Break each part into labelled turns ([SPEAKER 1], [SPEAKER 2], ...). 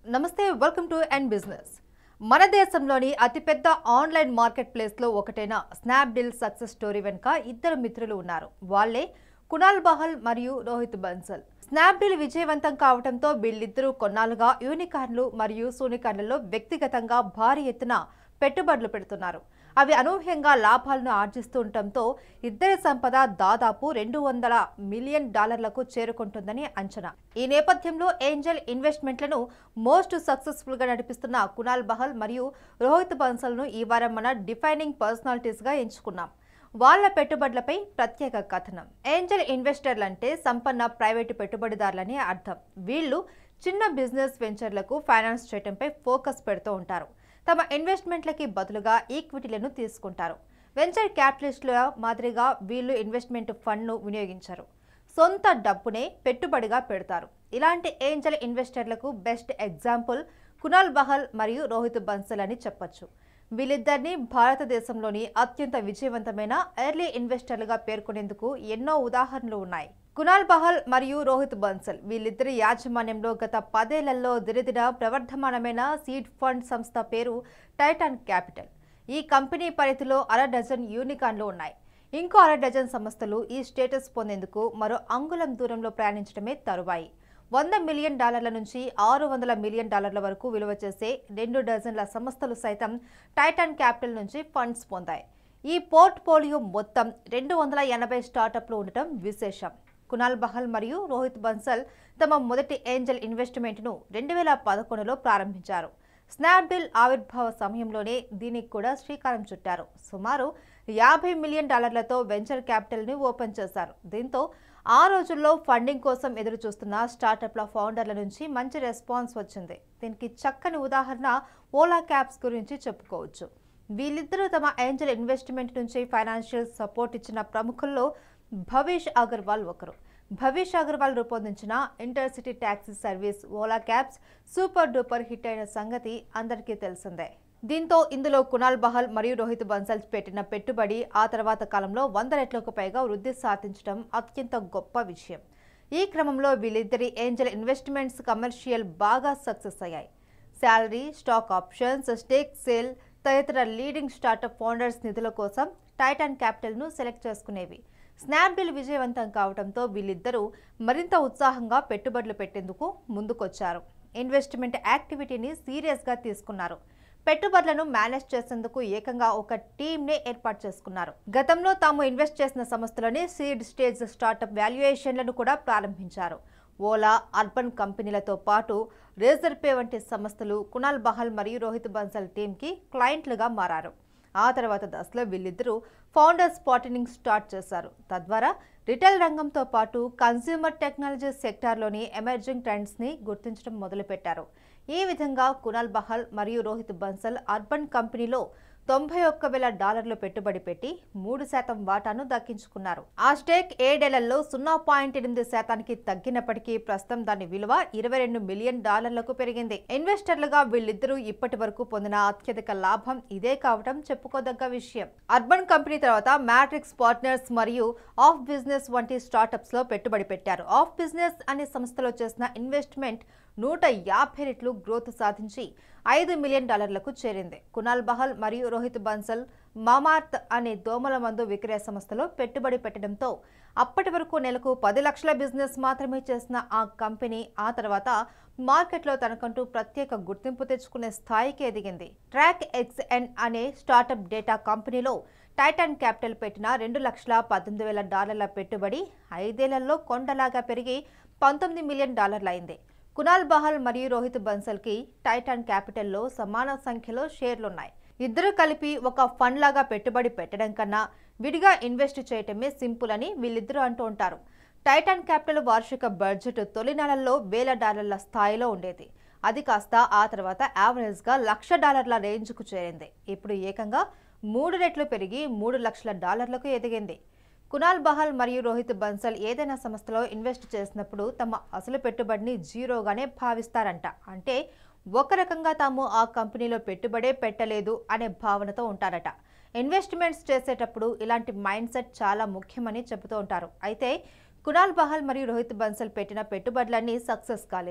[SPEAKER 1] నమస్తే welcome to end business మన దేశంలోని అతిపెద్ద ఆన్లైన్ మార్కెట్ ప్లేస్లో ఒకటైన స్నాప్డీల్ సక్సెస్ స్టోరీ వెనుక ఇద్దరు మిత్రులు ఉన్నారు వాళ్ళే కునాల్ బహల్ మరియు రోహిత్ బన్సల్ స్నాప్డీల్ విజయవంతం కావడంతో వీళ్ళిద్దరూ కొన్నాళ్ళుగా యూనికార్న్లు మరియు సూనికార్న్లలో వ్యక్తిగతంగా భారీ ఎత్తున పెట్టుబడులు పెడుతున్నారు అవి అనూహ్యంగా లాభాలను ఆర్జిస్తూ ఉండటంతో ఇద్దరి సంపద దాదాపు రెండు వందల మిలియన్ డాలర్లకు చేరుకుంటుందని అంచనా ఈ నేపథ్యంలో ఏంజల్ ఇన్వెస్ట్మెంట్లను మోస్ట్ సక్సెస్ఫుల్ గా నడిపిస్తున్న కునాల్ బహల్ మరియు రోహిత్ బన్సల్ను ఈ వారం మన డిఫైనింగ్ పర్సనాలిటీస్ గా ఎంచుకున్నాం వాళ్ళ పెట్టుబడులపై ప్రత్యేక కథనం ఏంజల్ ఇన్వెస్టర్లు అంటే సంపన్న ప్రైవేటు పెట్టుబడిదారులని అర్థం వీళ్ళు చిన్న బిజినెస్ వెంచర్లకు ఫైనాన్స్ చేయడంపై ఫోకస్ పెడుతూ ఉంటారు తమ ఇన్వెస్ట్మెంట్లకి బదులుగా ఈక్విటీలను తీసుకుంటారు వెంచర్ క్యాపిటలిస్టుల మాదిరిగా వీళ్ళు ఇన్వెస్ట్మెంట్ ఫండ్ను వినియోగించరు సొంత డబ్బునే పెట్టుబడిగా పెడతారు ఇలాంటి ఏంజల్ ఇన్వెస్టర్లకు బెస్ట్ ఎగ్జాంపుల్ కునాల్ బహల్ మరియు రోహిత్ బన్సల్ అని చెప్పొచ్చు వీళ్ళిద్దరిని భారతదేశంలోని అత్యంత విజయవంతమైన ఎర్లీ ఇన్వెస్టర్లుగా పేర్కొనేందుకు ఎన్నో ఉదాహరణలు ఉన్నాయి కునాల్ బహల్ మరియు రోహిత్ బన్సల్ వీళ్ళిద్దరి యాజమాన్యంలో గత పదేళ్లలో దినదిన ప్రవర్ధమానమైన సీడ్ ఫండ్ సంస్థ పేరు టైటాన్ క్యాపిటల్ ఈ కంపెనీ పరిధిలో అర డజన్ యూనికాన్లు ఉన్నాయి ఇంకో అర డజన్ సంస్థలు ఈ స్టేటస్ పొందేందుకు మరో అంగుళం దూరంలో ప్రయాణించడమే తరువాయి వంద మిలియన్ డాలర్ల నుంచి ఆరు వందల మిలియన్ డాలర్ల వరకు విలువ చేసే రెండు డజన్ల సంస్థలు సైతం టైటాన్ క్యాపిటల్ నుంచి ఫండ్స్ పొందాయి ఈ పోర్ట్ఫోలియో మొత్తం రెండు వందల ఎనభై స్టార్టప్లు ఉండటం విశేషం కునాల్ బహల్ మరియు రోహిత్ బన్సల్ తమ మొదటి ఏంజల్ ఇన్వెస్ట్మెంట్ను రెండు వేల పదకొండులో ప్రారంభించారు స్నాప్డీల్ ఆవిర్భావ సమయంలోనే దీనికి కూడా శ్రీకారం చుట్టారు సుమారు యాభై మిలియన్ డాలర్లతో వెంచర్ క్యాపిటల్ని ఓపెన్ చేశారు దీంతో ఆ రోజుల్లో ఫండింగ్ కోసం ఎదురు చూస్తున్న స్టార్టప్ల ఫౌండర్ల నుంచి మంచి రెస్పాన్స్ వచ్చింది దీనికి చక్కని ఉదాహరణ ఓలా క్యాబ్స్ గురించి చెప్పుకోవచ్చు వీళ్ళిద్దరూ తమ ఏంజల్ ఇన్వెస్ట్మెంట్ నుంచి ఫైనాన్షియల్ సపోర్ట్ ఇచ్చిన ప్రముఖుల్లో భవేష్ అగర్వాల్ ఒకరు భవేష్ అగర్వాల్ రూపొందించిన intercity taxi service Ola cabs super duper hit అయిన సంగతి అందరికీ తెలిసిందే దీంతో ఇందులో కునాల్ బహల్ మరియు రోహిత్ బన్సల్ పెట్టిన పెట్టుబడి ఆ తర్వాత కాలంలో వంద రెట్లకు పైగా వృద్ధి సాధించడం అత్యంత గొప్ప విషయం ఈ క్రమంలో వీళ్ళిద్దరి ఏంజల్ ఇన్వెస్ట్మెంట్స్ కమర్షియల్ బాగా సక్సెస్ అయ్యాయి salary stock options stake sale తదితర లీడింగ్ స్టార్టప్ ఫౌండర్స్ నిధుల కోసం టైటాన్ క్యాపిటల్ను సెలెక్ట్ చేసుకునేవి స్నాప్డీల్ విజయవంతం కావడంతో వీళ్ళిద్దరూ మరింత ఉత్సాహంగా పెట్టుబడులు పెట్టేందుకు ముందుకొచ్చారు ఇన్వెస్ట్మెంట్ యాక్టివిటీని సీరియస్గా తీసుకున్నారు పెట్టుబడులను మేనేజ్ చేసేందుకు ఏకంగా ఒక టీంనే ఏర్పాటు చేసుకున్నారు గతంలో తాము ఇన్వెస్ట్ చేసిన సంస్థలని సీడ్ స్టేజ్ స్టార్టప్ వాల్యుయేషన్లను కూడా ప్రారంభించారు ఓలా అర్బన్ కంపెనీలతో పాటు రేజర్ పే వంటి సంస్థలు కునాల్ బహల్ మరియు రోహిత్ బన్సల్ టీంకి క్లయింట్లుగా మారారు ఆ తర్వాత దశలో వీళ్ళిద్దరూ ఫౌండర్ స్పాటినింగ్ స్టార్ట్ చేశారు తద్వారా రిటైల్ రంగంతో పాటు కన్స్యూమర్ టెక్నాలజీ సెక్టార్లోని ఎమర్జింగ్ ట్రెండ్స్ని గుర్తించడం మొదలుపెట్టారు ఈ విధంగా కునాల్ బహల్ మరియు రోహిత్ బన్సల్ అర్బన్ కంపెనీలో తొంభై ఒక్క వేల డాలర్లు పెట్టుబడి పెట్టి మూడు శాతం వాటాను దక్కించుకున్నారు ఆ స్టేక్ ఏడేళ్లలో సున్నా పాయింట్ ఎనిమిది శాతానికి తగ్గినప్పటికీ ప్రస్తుతం దాని విలువ ఇరవై రెండు మిలియన్ డాలర్లకు పెరిగింది ఇన్వెస్టర్లుగా వీళ్ళిద్దరూ ఇప్పటి వరకు పొందిన అత్యధిక లాభం ఇదే కావటం చెప్పుకోదగ్గ విషయం అర్బన్ కంపెనీ తర్వాత మ్యాట్రిక్స్ పార్ట్నర్స్ మరియు ఆఫ్ బిజినెస్ వంటి స్టార్టప్స్ లో పెట్టుబడి పెట్టారు ఆఫ్ బిజినెస్ అనే సంస్థలో చేసిన ఇన్వెస్ట్మెంట్ నూట యాభై రెట్లు గ్రోత్ సాధించి ఐదు మిలియన్ డాలర్లకు చేరింది కునాల్ బహల్ మరియు రోహిత్ బన్సల్ మామార్త్ అనే దోమల మందు విక్రయ సంస్థలో పెట్టుబడి పెట్టడంతో అప్పటి వరకు నెలకు పది లక్షల బిజినెస్ మాత్రమే చేసిన ఆ కంపెనీ ఆ తర్వాత మార్కెట్లో తనకంటూ ప్రత్యేక గుర్తింపు తెచ్చుకునే స్థాయికి ఎదిగింది ట్రాక్ ఎక్స్ఎన్ అనే స్టార్టప్ డేటా కంపెనీలో టైటాన్ క్యాపిటల్ పెట్టిన రెండు లక్షల పద్దెనిమిది వేల డాలర్ల పెట్టుబడి ఐదేళ్లలో కొండలాగా పెరిగి పంతొమ్మిది మిలియన్ డాలర్లు అయింది కునాల్ బహల్ మరియు రోహిత్ బన్సల్కి టైటాన్ క్యాపిటల్లో సమాన సంఖ్యలో షేర్లున్నాయి ఇద్దరు కలిపి ఒక ఫండ్ లాగా పెట్టుబడి పెట్టడం కన్నా విడిగా ఇన్వెస్ట్ చేయటమే సింపుల్ అని వీళ్ళిద్దరూ అంటూ ఉంటారు టైటాన్ క్యాపిటల్ వార్షిక బడ్జెట్ తొలి నెలల్లో వేల డాలర్ల స్థాయిలో ఉండేది అది కాస్త ఆ తర్వాత యావరేజ్గా లక్ష డాలర్ల రేంజ్కు చేరింది ఇప్పుడు ఏకంగా మూడు రెట్లు పెరిగి మూడు లక్షల డాలర్లకు ఎదిగింది కునాల్ బహల్ మరియు రోహిత్ బన్సల్ ఏదైనా సంస్థలో ఇన్వెస్ట్ చేసినప్పుడు తమ అసలు పెట్టుబడిని జీరోగానే భావిస్తారంట అంటే ఒక రకంగా తాము ఆ కంపెనీలో పెట్టుబడే పెట్టలేదు అనే భావనతో ఉంటారట ఇన్వెస్ట్మెంట్స్ చేసేటప్పుడు ఇలాంటి మైండ్ సెట్ చాలా ముఖ్యమని చెబుతూ ఉంటారు అయితే కునాల్ బహల్ మరియు రోహిత్ బన్సల్ పెట్టిన పెట్టుబడులన్నీ సక్సెస్ కాలేదు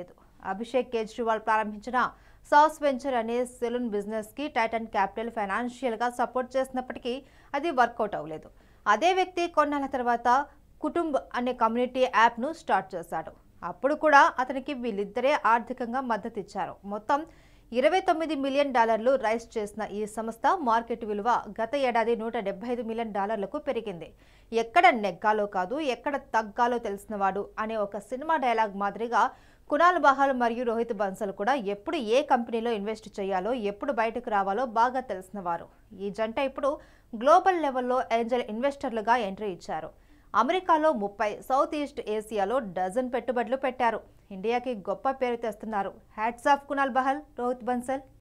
[SPEAKER 1] అభిషేక్ కేజ్రీవాల్ ప్రారంభించిన సౌస్ వెంచర్ అనే సెలూన్ బిజినెస్కి టైటన్ క్యాపిటల్ ఫైనాన్షియల్గా సపోర్ట్ చేసినప్పటికీ అది వర్కౌట్ అవ్వలేదు అదే వ్యక్తి కొన్నాళ్ళ తర్వాత కుటుంబ్ అనే కమ్యూనిటీ యాప్ను స్టార్ట్ చేశాడు అప్పుడు కూడా అతనికి వీళ్ళిద్దరే ఆర్థికంగా మద్దతు ఇచ్చారు మొత్తం ఇరవై తొమ్మిది మిలియన్ డాలర్లు రైజ్ చేసిన ఈ సంస్థ మార్కెట్ విలువ గత ఏడాది నూట డెబ్బై ఐదు మిలియన్ డాలర్లకు పెరిగింది ఎక్కడ నెగ్గాలో కాదు ఎక్కడ తగ్గాలో తెలిసినవాడు అనే ఒక సినిమా డైలాగ్ మాదిరిగా కునాల్ బహాల్ మరియు రోహిత్ బన్సల్ కూడా ఎప్పుడు ఏ కంపెనీలో ఇన్వెస్ట్ చేయాలో ఎప్పుడు బయటకు రావాలో బాగా తెలిసినవారు ఈ జంట ఇప్పుడు గ్లోబల్ లెవెల్లో ఏంజల్ ఇన్వెస్టర్లుగా ఎంట్రీ ఇచ్చారు అమెరికాలో ముప్పై సౌత్ ఈస్ట్ ఏసియాలో డజన్ పెట్టుబడులు పెట్టారు ఇండియాకి గొప్ప పేరు తెస్తున్నారు హ్యాట్స్ ఆఫ్ కునాల్ బహల్ రోహిత్ బన్సల్